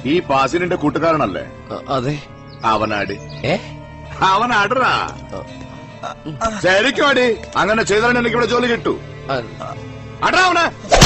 ഈ പാസിനിന്റെ കൂട്ടുകാരനല്ലേ അതെ അവനാട് ഏ അവനാടറാ ശരിക്കും അടി അങ്ങനെ ചെയ്താൽ എനിക്ക് ഇവിടെ ജോലി കിട്ടൂ അടാ അവനെ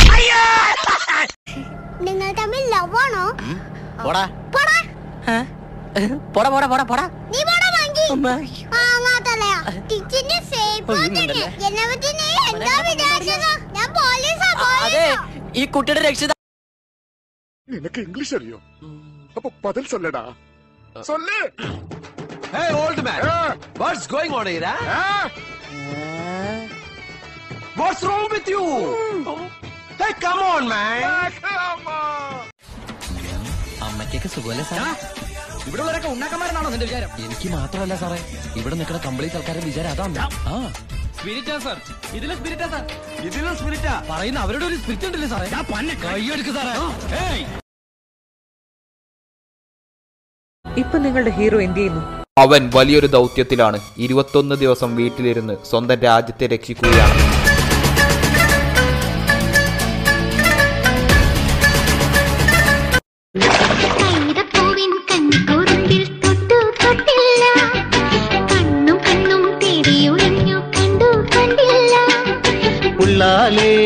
നിങ്ങൾ തമ്മിൽ ലവാണോ പോടാ പോടാ പോടാ പോടാ പോടാ പോടാ നീ പോടാ വാങ്ങി വാങ്ങാത്തല്ലയാ ടീച്ചറിന്റെ ഫേവറേറ്റ് എന്നെ പറ്റി നീ എന്താ വിചാരിച്ചത് ഞാൻ പോലീസാ അതെ പോലീസാ ഈ കുട്ടിയുടെ രക്ഷിത നിനക്ക് ഇംഗ്ലീഷ് അറിയോ അപ്പൊ പതിൽ സൊല്ലടാ സൊല്ലേ Hey, old man. What's going on here? Huh? What's wrong with you? Hey, come on, man. അമ്മയ്ക്കൊക്കെ സുഖമല്ലേ സാറേ ഇവിടെ ഉള്ളവരൊക്കെ ഉണ്ണാക്കന്മാരെന്നാണോ നിന്റെ വിചാരം എനിക്ക് മാത്രമല്ല സാറേ ഇവിടെ നിൽക്കുന്ന കംപ്ലീറ്റ് ആൾക്കാരുടെ വിചാരം അതാണ് ആ സ്പിരിറ്റാ സാർ ഇതിലെ സ്പിരിറ്റാ സാർ ഇതിലെ സ്പിരിറ്റാ പറയുന്ന അവരുടെ ഒരു സ്പിരിറ്റ് ഉണ്ടല്ലേ സാറേ ഞാൻ പന്നെ കൈയെടുക്ക് സാറേ ഏയ് ഇപ്പൊ നിങ്ങളുടെ ഹീറോ എന്ത് ചെയ്യുന്നു അവൻ വലിയൊരു ദൗത്യത്തിലാണ് ഇരുപത്തൊന്ന് ദിവസം വീട്ടിലിരുന്ന് സ്വന്തം രാജ്യത്തെ രക്ഷിക്കുകയാണ് കൈതപ്പൂവിൻ കണ്ണിക്കുറുമ്പിൽ തൊട്ടു തൊട്ടില്ല കണ്ണും കണ്ണും തേടിയുഴഞ്ഞു കണ്ടു കണ്ടില്ല ഉള്ളാലേ